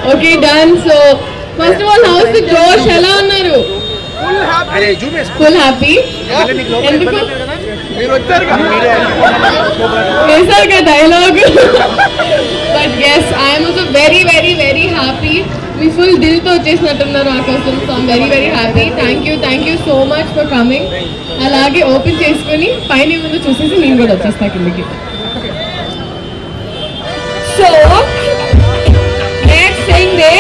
Okay done so first of all how's జోష్ ఎలా ఉన్నారు ఫుల్ హ్యాపీ ఎందుకు వేసారు కదా dialogue but yes I'm also very very very happy మీ ఫుల్ దిల్తో వచ్చేసినట్టున్నారు నా కోసం so I'm very very happy thank you thank you so much for coming అలాగే ఓపెన్ చేసుకుని పైన ముందు చూసేసి నేను కూడా వచ్చేస్తా కిందకి సో నెక్స్ట్ థింగ్ దే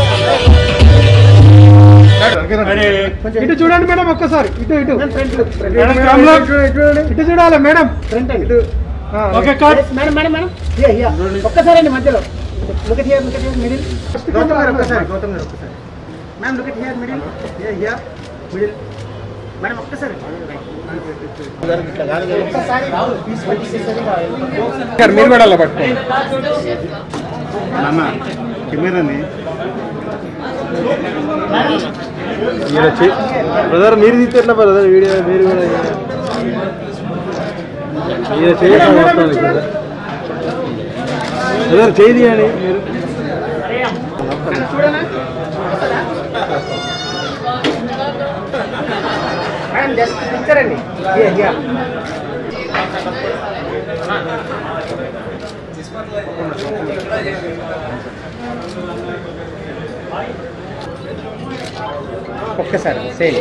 ఇటు చూడండి మేడం ఒక్కసారి ఇటు ఇటు మేడం కెమెరా ఇటు చూడాలి మేడం ఇటు okay cut madam madam madam here here ఒక్కసారి అండి మధ్యలో look at here look at here middle Gautam గారు ఒక్కసారి గౌతమ్ గారు ఒక్కసారి ma'am look at here middle here here middle madam ఒక్కసారి ఒక్కసారి మీరు కూడా అలా పట్టుకోండి నాన్న కెమెరాని బ్రదర్ మీరు తీస్తే బ్రదర్ వీడియో మీరు కూడా మీరు చేయాలి మొత్తం బ్రదర్ చేయి అని మీరు మేడం జస్ట్ పిక్చర్ అండి హియర్ హియర్ ఒక్కసారి సేమ్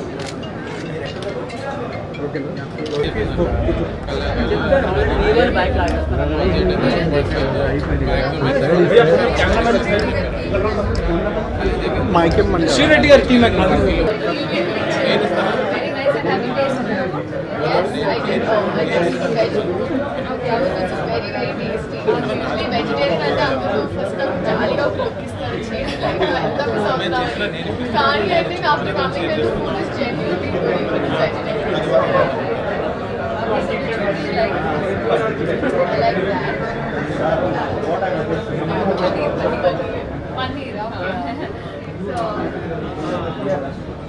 శ్రీరెడ్డి గారి టీమ్ కానీ I think after coming to food is genuinely like that. Paneer, okay. So,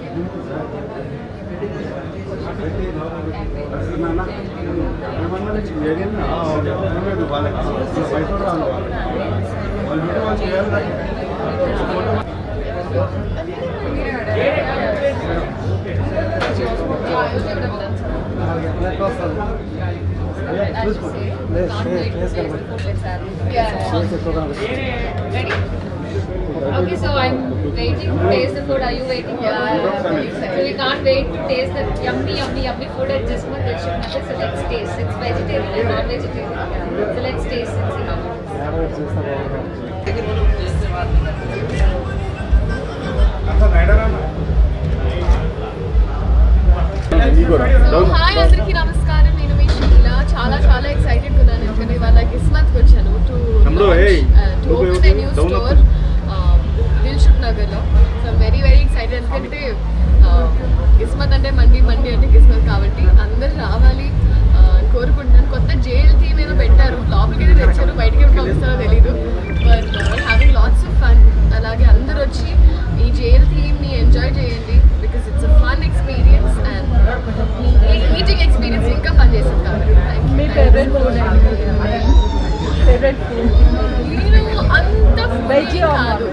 Okay, so I'm waiting to taste the food. Are you waiting? Yeah. So we can't wait to taste the yummy, yummy, yummy food at Jismat Restaurant. So let's taste. It's vegetarian and non-vegetarian. So let's taste and see how it is. Hi అందరికీ నమస్కారం నేను మీ షీలా చాలా చాలా excited ఉన్నాను ఎందుకంటే ఇవాళ కిస్మత్కి వచ్చాను to తమ్ముడు, ఏయ్, టు నువ్వు ఓపెన్ న్యూ down స్టోర్ దిల్షుక్ నగర్లో సో వెరీ వెరీ ఎక్సైటెడ్ ఎందుకంటే కిస్మత్ అంటే మండి మండి అంటే కిస్మత్ కాబట్టి అందరు రావాలి ఆ, అని కోరుకుంటున్నాను కొత్త జైల్ థీమ్ ఏదో పెట్టారు లోపలికి అయితే తెచ్చారు బయటికి ఎప్పుడు పంపిస్తారో తెలీదు but having lots of fun అలాగే అందరు వచ్చి ఈ జైల్ థీమ్ని ఎంజాయ్ చేయండి because it's a fun experience and eating experience ఇంకా ఫన్ చేసింది కాబట్టి మీ ఫేవరెట్ ఫుడ్ ఫేవరెట్ ఫుడ్ నేను అంత వెజ్ కాదు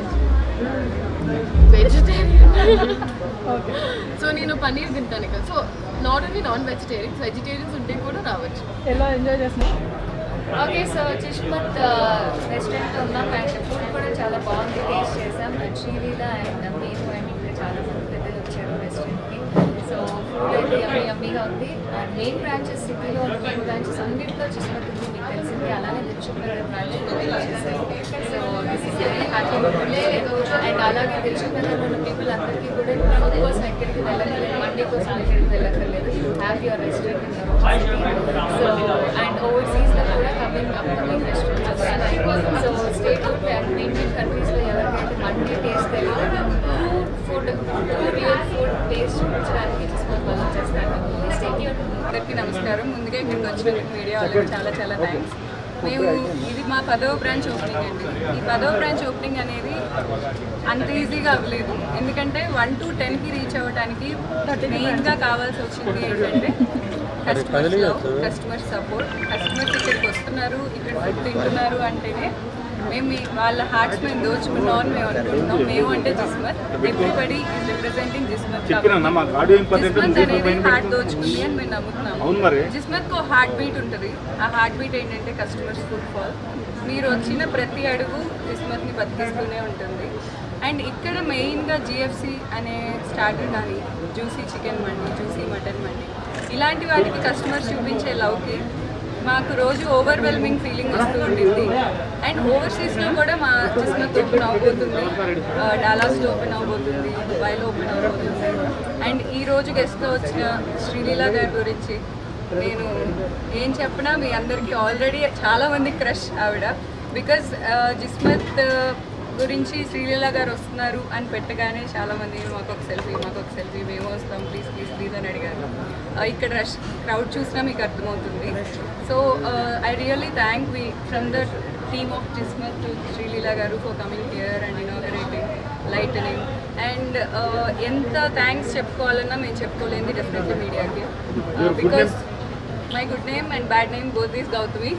వెజిటేరియన్ సో నేను పన్నీర్ తింటాను కదా so not only non vegetarians vegetarians ఉంటే కూడా రావచ్చు ఎలా ఎంజాయ్ చేస్తున్నారు ఓకే సో చిష్మత్ రెస్టారెంట్ ఉన్నాం అండ్ ఫుడ్ కూడా చాలా బాగుంది టేస్ట్ చేసాం అండ్ శ్రీలీల అండ్ మీరు అండ్ ఇక్కడ చాలా మంది పెద్దలు వచ్చారు రెస్టారెంట్కి సో ఫుడ్ అయితే యమ్మీ యమ్మీగా ఉంది అండ్ మెయిన్ బ్రాంచెస్ సిటీలో ఉన్న మెయిన్ బ్రాంచెస్ అన్నింటిలో చిష్మత్ ఉంది మీకు తెలిసింది అలానే దిల్చుకున్న బ్రాంచ్ చేశారు so this is very happy and అలాగే దిల్చుకున్న ఉన్న పీపుల్ అందరికీ కూడా ఫుడ్ కోసం ఎక్కడికి వెళ్ళక్కర్లేదు మండీ కోసం ఎక్కడికి వెళ్ళక్కర్లేదు have your restaurant so and ఓవర్సీస్లో కూడా coming upcoming restaurants so state and Indian కంట్రీస్లో ఎవరికైతే మండీ టేస్ట్ తెలియదు ఫుడ్ రియల్ ఫుడ్ టేస్ట్ చూపించడానికి తీసుకొని వాళ్ళు చేస్తారు స్టేట్ అందరికీ నమస్కారం ముందుగా ఇక్కడికి వచ్చినందుకు మీడియా వాళ్ళకి చాలా చాలా థ్యాంక్స్ మేము ఇది మా పదవ బ్రాంచ్ ఓపెనింగ్ అండి ఈ పదవ బ్రాంచ్ ఓపెనింగ్ అనేది అంత ఈజీగా అవ్వలేదు ఎందుకంటే వన్ టు టెన్కి రీచ్ అవ్వడానికి మెయిన్గా కావాల్సి వచ్చింది ఏంటంటే కస్టమర్స్ కస్టమర్ సపోర్ట్ కస్టమర్స్ ఇక్కడికి వస్తున్నారు ఇక్కడ ఫుడ్ తింటున్నారు అంటేనే మేము మీ- వాళ్ళ హార్ట్స్ మేము దోచుకున్నాం అని మేము అనుకుంటున్నాం మేము అంటే Jismat everybody is representing Jismat చెప్పినా మాకు ఆడియో ఇంపార్టెంట్ జిస్మత్ మ్యూజిక్ అనేది పైన హార్ట్ పెట్టుకో. దోచుకుంది అని మేము నమ్ముతున్నాము అవును మరి జిస్మత్ కు హార్ట్ బీట్ ఉంటుంది ఆ హార్ట్ బీట్ ఏంటంటే కస్టమర్స్ ఫుడ్ ఫాల్ మీరు వచ్చిన ప్రతి అడుగు జిస్మత్ని బతికిస్తూనే ఉంటుంది అండ్ ఇక్కడ మెయిన్గా జిఎఫ్సి అనే స్టార్టర్ కానీ జ్యూసీ చికెన్ మండి జ్యూసీ మటన్ మండి ఇలాంటి వాటికి కస్టమర్స్ చూపించే లవ్కి మాకు రోజు ఓవర్వెల్మింగ్ ఫీలింగ్ వస్తూ ఉంటుంది అండ్ ఓవర్సీస్లో కూడా మా జిస్మత్ ఓపెన్ అవబోతుంది ఆ, డాలాస్లో ఓపెన్ అవబోతుంది దుబాయ్లో ఓపెన్ అవబోతుంది అండ్ ఈ రోజు గెస్ట్గా వచ్చిన శ్రీలీల గారి గురించి నేను ఏం చెప్పినా మీ అందరికీ ఆల్రెడీ చాలా మంది క్రష్ ఆవిడ బికాజ్ జిస్మత్ గురించి శ్రీలీల గారు వస్తున్నారు అని పెట్టగానే చాలా మంది మాకు ఒక సెల్ఫీ మాకు ఒక సెల్ఫీ మేము వస్తాం ప్లీజ్ ప్లీజ్ ప్లీజ్ అని అడిగారు Uh, ఇక్కడ రష్ క్రౌడ్ చూసినా మీకు అర్థమవుతుంది so I really thank we from the team of Jismat to Sreeleela గారు for coming here and inaugurating lightning and ఎంత థ్యాంక్స్ చెప్పుకోవాలన్నా మేము చెప్పుకోలేంది డెఫినెట్లీ మీడియాకి because my good name and bad name both is Gautami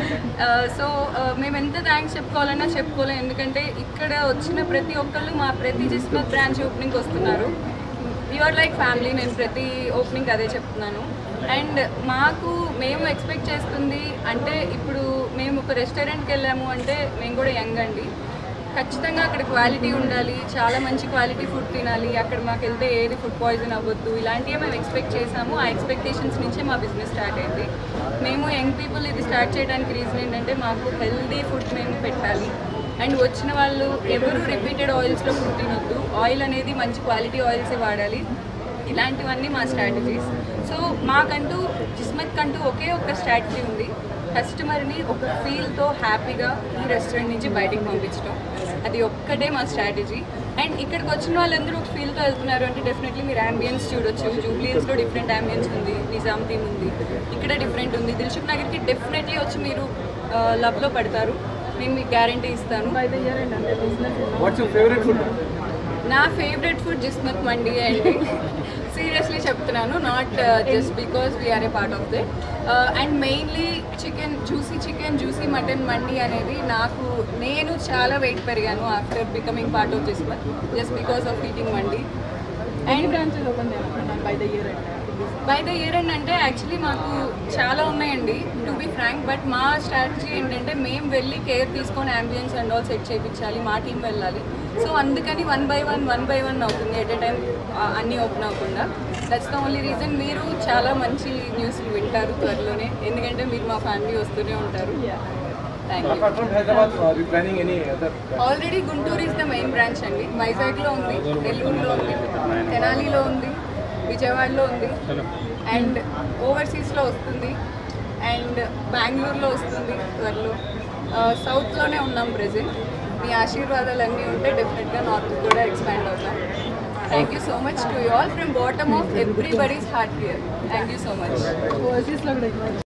so మేము ఎంత థ్యాంక్స్ చెప్పుకోవాలన్నా చెప్పుకోలేం ఎందుకంటే ఇక్కడ వచ్చిన ప్రతి ఒక్కళ్ళు మా ప్రతి జిస్మత్ బ్రాంచ్ ఓపెనింగ్ వస్తున్నారు యూఆర్ లైక్ ఫ్యామిలీ నేను ప్రతి ఓపెనింగ్ అదే చెప్తున్నాను అండ్ మాకు మేము ఎక్స్పెక్ట్ చేస్తుంది అంటే ఇప్పుడు మేము ఒక రెస్టారెంట్కి వెళ్ళాము అంటే మేము కూడా యంగ్ అండి ఖచ్చితంగా అక్కడ క్వాలిటీ ఉండాలి చాలా మంచి క్వాలిటీ ఫుడ్ తినాలి అక్కడ మాకు వెళ్తే ఏది ఫుడ్ పాయిజన్ అవ్వద్దు ఇలాంటివి మేము ఎక్స్పెక్ట్ చేసాము ఆ ఎక్స్పెక్టేషన్స్ నుంచే మా బిజినెస్ స్టార్ట్ అయింది మేము యంగ్ పీపుల్ ఇది స్టార్ట్ చేయడానికి రీజన్ ఏంటంటే మాకు హెల్దీ ఫుడ్ మేము పెట్టాలి అండ్ వచ్చిన వాళ్ళు ఎవరు రిపీటెడ్ ఆయిల్స్లో ఫుడ్ తినొద్దు ఆయిల్ అనేది మంచి క్వాలిటీ ఆయిల్సే వాడాలి ఇలాంటివన్నీ మా స్ట్రాటజీస్ సో మాకంటూ జిస్మత్ కంటూ ఒకే ఒక స్ట్రాటజీ ఉంది కస్టమర్ని ఒక ఫీల్తో హ్యాపీగా ఈ రెస్టారెంట్ నుంచి బయటికి పంపించడం అది ఒక్కటే మా స్ట్రాటజీ అండ్ ఇక్కడికి వచ్చిన వాళ్ళందరూ ఒక ఫీల్తో వెళ్తున్నారు అంటే డెఫినెట్లీ మీరు అంబియన్స్ చూడొచ్చు జూబ్లీస్లో డిఫరెంట్ అంబియన్స్ ఉంది నిజాం టీమ్ ఉంది ఇక్కడ డిఫరెంట్ ఉంది దిల్షుక్ నగర్కి డెఫినెట్లీ వచ్చి మీరు లవ్లో పడతారు నేను మీకు గ్యారంటీ ఇస్తాను నా ఫేవరెట్ ఫుడ్ జిస్మత్ మండి అండి సీరియస్లీ చెప్తున్నాను not just because we're a part of that and mainly chicken juicy chicken juicy mutton mandi అనేది నాకు నేను చాలా వెయిట్ పెరిగాను after becoming part of Jismat just because of eating mandi and branches open by the year by the year end అంటే actually మాకు చాలా ఉన్నాయండి to be frank but మా స్ట్రాటజీ ఏంటంటే మేము వెళ్ళి కేర్ తీసుకొని అంబియన్స్ అండ్ ఆల్ సెట్ చేయించాలి మా టీం వెళ్ళాలి సో అందుకని one by one one by one అవుతుంది ఎట్ ఎ టైం అన్నీ ఓపెన్ అవ్వకుండా దట్స్ ద ఓన్లీ రీజన్ మీరు చాలా మంచి న్యూస్లు వింటారు త్వరలోనే ఎందుకంటే మీరు మా ఫ్యామిలీ వస్తూనే ఉంటారు thank you already Guntur is the main branch అండి వైజాగ్లో ఉంది నెల్లూరులో ఉంది తెనాలిలో ఉంది విజయవాడలో ఉంది అండ్ ఓవర్సీస్లో వస్తుంది అండ్ బెంగళూరులో వస్తుంది త్వరలో సౌత్లోనే ఉన్నాం ప్రజెంట్ మీ ఆశీర్వాదాలు అన్నీ ఉంటే డెఫినెట్గా నార్త్ కూడా ఎక్స్పాండ్ అవుతాం thank you so much to you all from bottom of everybody's heart here thank you so much